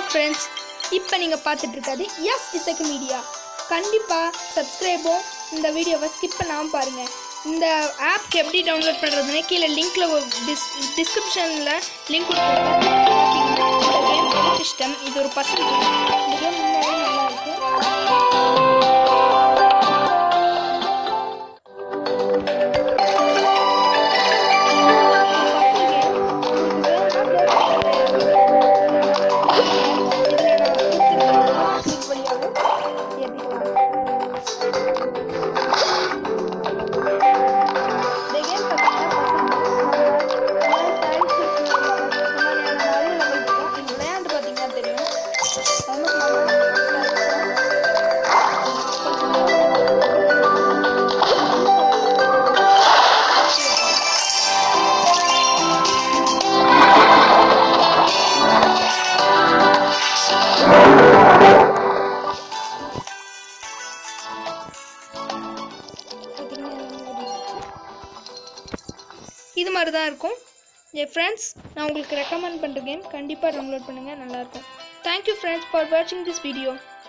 friends இப்போ நீங்கள் பார்த்துட்டு இருக்காது எஸ் இசக்கு மீடியா கண்டிப்பாக சப்ஸ்கிரைபும் இந்த வீடியோவை ஸ்கிப் பண்ணாமல் பாருங்கள் இந்த ஆப்க்கு எப்படி டவுன்லோட் பண்ணுறதுன்னு கீழே லிங்க்கில் டிஸ் டிஸ்கிரிப்ஷனில் லிங்க் கொடுத்துருக்கேன் சிஸ்டம் இது ஒரு பசங்க இந்த கேம் உண்மையாவே நல்லா இருக்கு விளையாண்டு பார்த்தீங்கன்னா தெரியும் இது மாதிரி தான் இருக்கும் என் ஃப்ரெண்ட்ஸ் நான் உங்களுக்கு ரெக்கமெண்ட் பண்ணுற கேம் கண்டிப்பாக டவுன்லோட் பண்ணுங்கள் நல்லாயிருக்கும் தேங்க்யூ ஃப்ரெண்ட்ஸ் ஃபார் வாட்சிங் திஸ் வீடியோ